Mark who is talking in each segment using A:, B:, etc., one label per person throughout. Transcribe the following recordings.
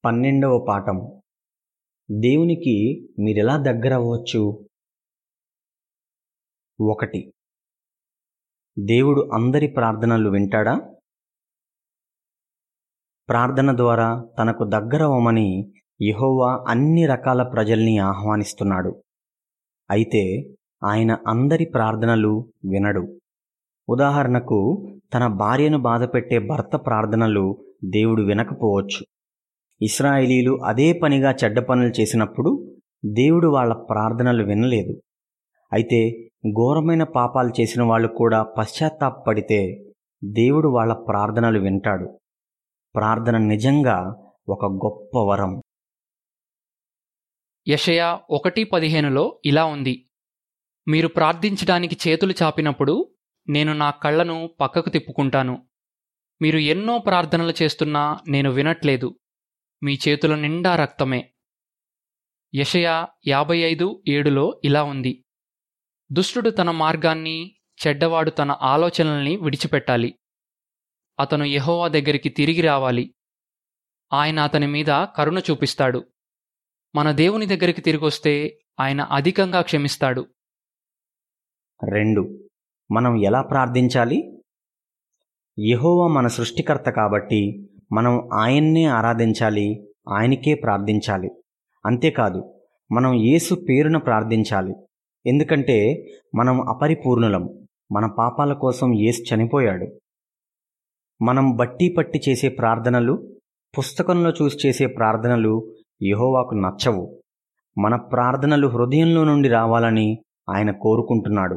A: పన్నెండవ పాఠం దేవునికి మీరెలా దగ్గరవ్వచ్చు ఒకటి దేవుడు అందరి ప్రార్థనలు వింటాడా ప్రార్థన ద్వారా తనకు దగ్గరవ్వమని యెహోవా అన్ని రకాల ప్రజల్ని ఆహ్వానిస్తున్నాడు అయితే ఆయన అందరి ప్రార్థనలు వినడు ఉదాహరణకు తన భార్యను బాధపెట్టే భర్త ప్రార్థనలు దేవుడు వినకపోవచ్చు ఇస్రాయేలీలు అదే పనిగా చెడ్డ పనులు చేసినప్పుడు దేవుడు వాళ్ళ ప్రార్థనలు వినలేదు అయితే ఘోరమైన పాపాలు చేసిన వాళ్ళు కూడా పశ్చాత్తాపడితే దేవుడు వాళ్ళ ప్రార్థనలు వింటాడు ప్రార్థన నిజంగా ఒక గొప్ప వరం
B: యషయా ఒకటి పదిహేనులో ఇలా ఉంది మీరు ప్రార్థించడానికి చేతులు చాపినప్పుడు నేను నా కళ్ళను పక్కకు తిప్పుకుంటాను మీరు ఎన్నో ప్రార్థనలు చేస్తున్నా నేను వినట్లేదు మీ చేతుల నిండా రక్తమే యషయా యాభై ఐదు ఏడులో ఇలా ఉంది దుష్టుడు తన మార్గాన్ని చెడ్డవాడు తన ఆలోచనల్ని విడిచిపెట్టాలి అతను యెహోవా దగ్గరికి తిరిగి రావాలి ఆయన అతని మీద కరుణ చూపిస్తాడు మన దేవుని దగ్గరికి తిరిగొస్తే ఆయన అధికంగా క్షమిస్తాడు
A: రెండు మనం ఎలా ప్రార్థించాలి యెహోవా మన సృష్టికర్త కాబట్టి మనం ఆయన్నే ఆరాధించాలి ఆయనకే ప్రార్థించాలి అంతేకాదు మనం యేసు పేరున ప్రార్థించాలి ఎందుకంటే మనం అపరిపూర్ణులం మన పాపాల కోసం యేసు చనిపోయాడు మనం బట్టి పట్టి చేసే ప్రార్థనలు పుస్తకంలో చూసి చేసే ప్రార్థనలు యెహోవాకు నచ్చవు మన ప్రార్థనలు హృదయంలో నుండి రావాలని ఆయన కోరుకుంటున్నాడు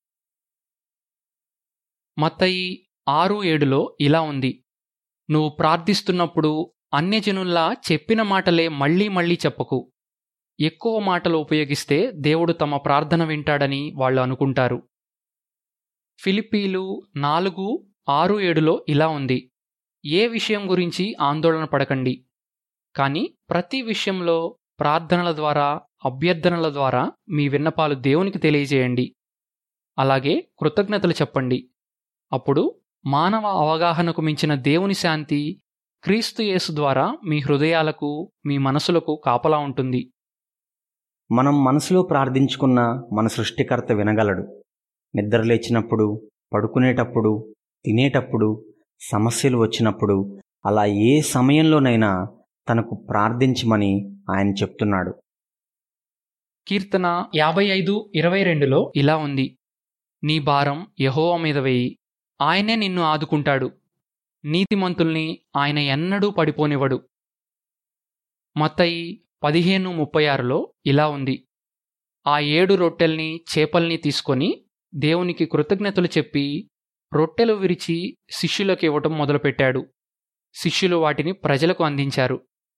B: మత్తయి ఆరు ఏడులో ఇలా ఉంది నువ్వు ప్రార్థిస్తున్నప్పుడు అన్యజనుల్లా చెప్పిన మాటలే మళ్ళీ మళ్ళీ చెప్పకు ఎక్కువ మాటలు ఉపయోగిస్తే దేవుడు తమ ప్రార్థన వింటాడని వాళ్ళు అనుకుంటారు ఫిలిప్పీలు నాలుగు ఆరు ఏడులో ఇలా ఉంది ఏ విషయం గురించి ఆందోళన పడకండి కానీ ప్రతి విషయంలో ప్రార్థనల ద్వారా అభ్యర్థనల ద్వారా మీ విన్నపాలు దేవునికి తెలియజేయండి అలాగే కృతజ్ఞతలు చెప్పండి అప్పుడు మానవ అవగాహనకు మించిన దేవుని శాంతి క్రీస్తు యేసు ద్వారా మీ హృదయాలకు మీ మనసులకు కాపలా ఉంటుంది
A: మనం మనసులో ప్రార్థించుకున్న మన సృష్టికర్త వినగలడు నిద్రలేచినప్పుడు పడుకునేటప్పుడు తినేటప్పుడు సమస్యలు వచ్చినప్పుడు అలా ఏ సమయంలోనైనా తనకు ప్రార్థించమని ఆయన చెప్తున్నాడు
B: కీర్తన యాభై ఐదు ఇరవై రెండులో ఇలా ఉంది నీ భారం యహోవా మీద వేయి ఆయనే నిన్ను ఆదుకుంటాడు నీతిమంతుల్ని ఆయన ఎన్నడూ పడిపోనివ్వడు మత్తయి పదిహేను ముప్పై ఆరులో ఇలా ఉంది ఆ ఏడు రొట్టెల్ని చేపల్ని తీసుకొని దేవునికి కృతజ్ఞతలు చెప్పి రొట్టెలు విరిచి శిష్యులకు ఇవ్వటం మొదలుపెట్టాడు శిష్యులు వాటిని ప్రజలకు అందించారు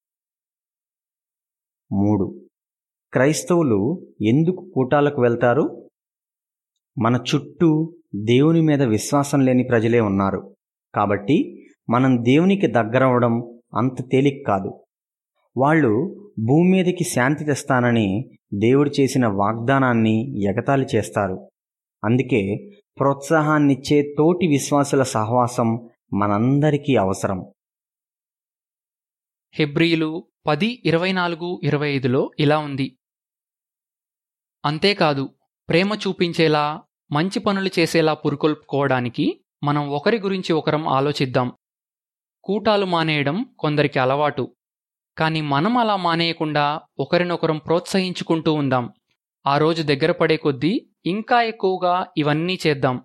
A: మూడు క్రైస్తవులు ఎందుకు కూటాలకు వెళ్తారు మన చుట్టూ దేవుని మీద విశ్వాసం లేని ప్రజలే ఉన్నారు కాబట్టి మనం దేవునికి దగ్గరవడం అంత తేలిక కాదు వాళ్ళు భూమి మీదకి శాంతి తెస్తానని దేవుడు చేసిన వాగ్దానాన్ని ఎగతాళి చేస్తారు అందుకే ప్రోత్సాహాన్నిచ్చే తోటి విశ్వాసుల సహవాసం మనందరికీ అవసరం
B: హెబ్రియులు పది ఇరవై నాలుగు ఇరవై ఐదులో ఇలా ఉంది అంతేకాదు ప్రేమ చూపించేలా మంచి పనులు చేసేలా పురుకొల్పుకోవడానికి మనం ఒకరి గురించి ఒకరం ఆలోచిద్దాం కూటాలు మానేయడం కొందరికి అలవాటు కానీ మనం అలా మానేయకుండా ఒకరినొకరం ప్రోత్సహించుకుంటూ ఉందాం ఆ రోజు దగ్గర పడే కొద్దీ ఇంకా ఎక్కువగా ఇవన్నీ చేద్దాం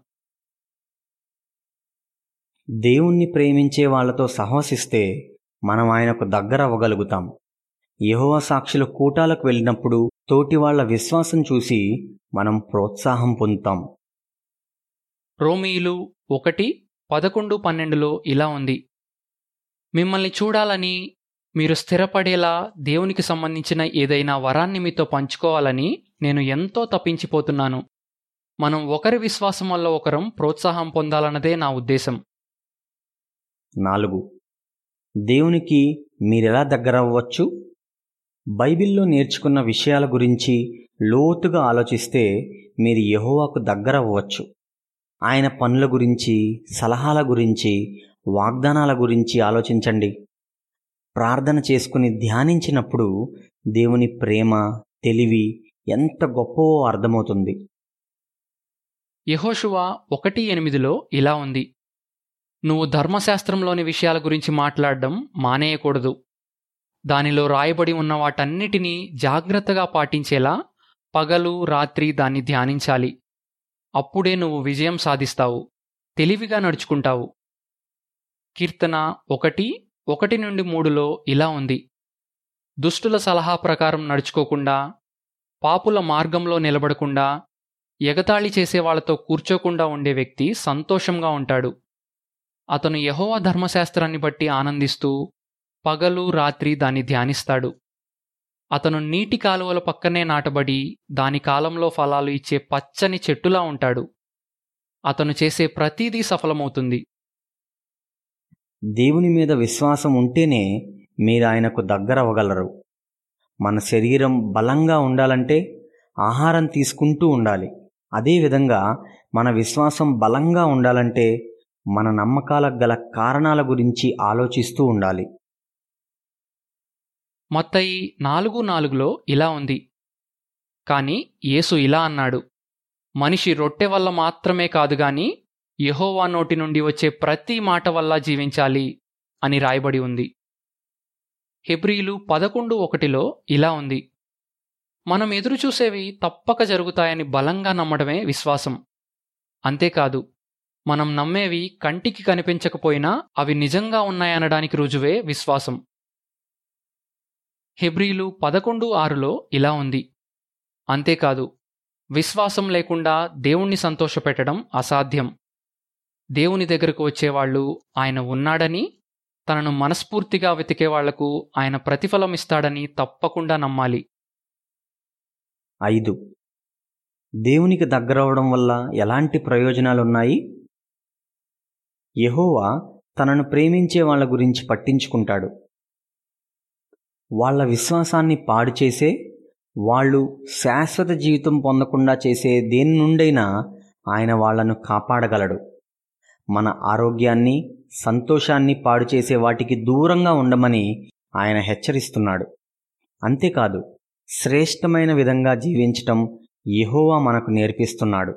A: దేవుణ్ణి ప్రేమించే వాళ్ళతో సహవసిస్తే మనం ఆయనకు దగ్గర అవ్వగలుగుతాం యెహోవా సాక్షుల కూటాలకు వెళ్ళినప్పుడు తోటి వాళ్ళ విశ్వాసం చూసి మనం ప్రోత్సాహం పొందుతాం
B: రోమీయులు ఒకటి పదకొండు పన్నెండులో ఇలా ఉంది మిమ్మల్ని చూడాలని మీరు స్థిరపడేలా దేవునికి సంబంధించిన ఏదైనా వరాన్ని మీతో పంచుకోవాలని నేను ఎంతో తప్పించిపోతున్నాను మనం ఒకరి విశ్వాసం వల్ల ఒకరం ప్రోత్సాహం పొందాలన్నదే నా ఉద్దేశం
A: నాలుగు దేవునికి మీరెలా దగ్గరవ్వచ్చు బైబిల్లో నేర్చుకున్న విషయాల గురించి లోతుగా ఆలోచిస్తే మీరు యెహోవాకు దగ్గరవ్వచ్చు ఆయన పనుల గురించి సలహాల గురించి వాగ్దానాల గురించి ఆలోచించండి ప్రార్థన చేసుకుని ధ్యానించినప్పుడు దేవుని ప్రేమ తెలివి ఎంత గొప్పవో అర్థమవుతుంది
B: యెహోషువ ఒకటి ఎనిమిదిలో ఇలా ఉంది నువ్వు ధర్మశాస్త్రంలోని విషయాల గురించి మాట్లాడడం మానేయకూడదు దానిలో రాయబడి ఉన్న వాటన్నిటినీ జాగ్రత్తగా పాటించేలా పగలు రాత్రి దాన్ని ధ్యానించాలి అప్పుడే నువ్వు విజయం సాధిస్తావు తెలివిగా నడుచుకుంటావు కీర్తన ఒకటి ఒకటి నుండి మూడులో ఇలా ఉంది దుష్టుల సలహా ప్రకారం నడుచుకోకుండా పాపుల మార్గంలో నిలబడకుండా ఎగతాళి చేసే వాళ్ళతో కూర్చోకుండా ఉండే వ్యక్తి సంతోషంగా ఉంటాడు అతను యహోవా ధర్మశాస్త్రాన్ని బట్టి ఆనందిస్తూ పగలు రాత్రి దాన్ని ధ్యానిస్తాడు అతను నీటి కాలువల పక్కనే నాటబడి దాని కాలంలో ఫలాలు ఇచ్చే పచ్చని చెట్టులా ఉంటాడు అతను చేసే ప్రతీదీ సఫలమవుతుంది
A: దేవుని మీద విశ్వాసం ఉంటేనే మీరు ఆయనకు దగ్గరవ్వగలరు మన శరీరం బలంగా ఉండాలంటే ఆహారం తీసుకుంటూ ఉండాలి అదేవిధంగా మన విశ్వాసం బలంగా ఉండాలంటే మన నమ్మకాలకు గల కారణాల గురించి ఆలోచిస్తూ ఉండాలి
B: మత్తయి నాలుగు నాలుగులో ఇలా ఉంది కాని యేసు ఇలా అన్నాడు మనిషి రొట్టె వల్ల మాత్రమే కాదు గాని యెహోవా నోటి నుండి వచ్చే ప్రతి మాట వల్ల జీవించాలి అని రాయబడి ఉంది హెబ్రీలు పదకొండు ఒకటిలో ఇలా ఉంది మనం ఎదురుచూసేవి తప్పక జరుగుతాయని బలంగా నమ్మడమే విశ్వాసం అంతేకాదు మనం నమ్మేవి కంటికి కనిపించకపోయినా అవి నిజంగా ఉన్నాయనడానికి రుజువే విశ్వాసం హెబ్రీలు పదకొండు ఆరులో ఇలా ఉంది అంతేకాదు విశ్వాసం లేకుండా దేవుణ్ణి సంతోషపెట్టడం అసాధ్యం దేవుని దగ్గరకు వచ్చేవాళ్ళు ఆయన ఉన్నాడని తనను మనస్ఫూర్తిగా వెతికే వాళ్లకు ఆయన ప్రతిఫలం ఇస్తాడని తప్పకుండా నమ్మాలి
A: ఐదు దేవునికి దగ్గరవడం వల్ల ఎలాంటి ప్రయోజనాలున్నాయి యెహోవా తనను ప్రేమించే వాళ్ళ గురించి పట్టించుకుంటాడు వాళ్ళ విశ్వాసాన్ని పాడు చేసే వాళ్ళు శాశ్వత జీవితం పొందకుండా చేసే దేని నుండైనా ఆయన వాళ్లను కాపాడగలడు మన ఆరోగ్యాన్ని సంతోషాన్ని పాడు చేసే వాటికి దూరంగా ఉండమని ఆయన హెచ్చరిస్తున్నాడు అంతేకాదు శ్రేష్టమైన విధంగా జీవించటం యెహోవా మనకు నేర్పిస్తున్నాడు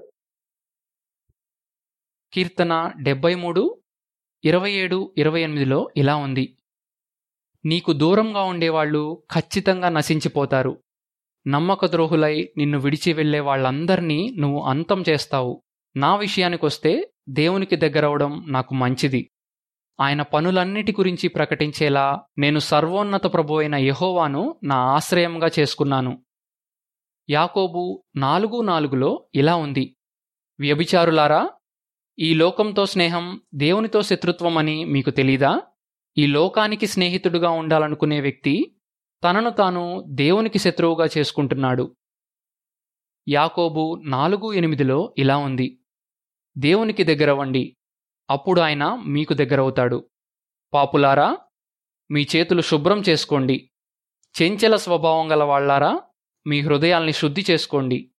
B: కీర్తన డెబ్బై మూడు ఇరవై ఏడు ఇరవై ఎనిమిదిలో ఇలా ఉంది నీకు దూరంగా ఉండేవాళ్ళు ఖచ్చితంగా నశించిపోతారు నమ్మక ద్రోహులై నిన్ను విడిచి వెళ్లే వాళ్ళందర్నీ నువ్వు అంతం చేస్తావు నా విషయానికొస్తే దేవునికి దగ్గరవడం నాకు మంచిది ఆయన పనులన్నిటి గురించి ప్రకటించేలా నేను సర్వోన్నత ప్రభు అయిన యెహోవాను నా ఆశ్రయంగా చేసుకున్నాను యాకోబు నాలుగు నాలుగులో ఇలా ఉంది వ్యభిచారులారా ఈ లోకంతో స్నేహం దేవునితో శత్రుత్వం అని మీకు తెలీదా ఈ లోకానికి స్నేహితుడుగా ఉండాలనుకునే వ్యక్తి తనను తాను దేవునికి శత్రువుగా చేసుకుంటున్నాడు యాకోబు నాలుగు ఎనిమిదిలో ఇలా ఉంది దేవునికి దగ్గరవ్వండి అప్పుడు ఆయన మీకు దగ్గరవుతాడు పాపులారా మీ చేతులు శుభ్రం చేసుకోండి చెంచల స్వభావం గల వాళ్ళారా మీ హృదయాల్ని శుద్ధి చేసుకోండి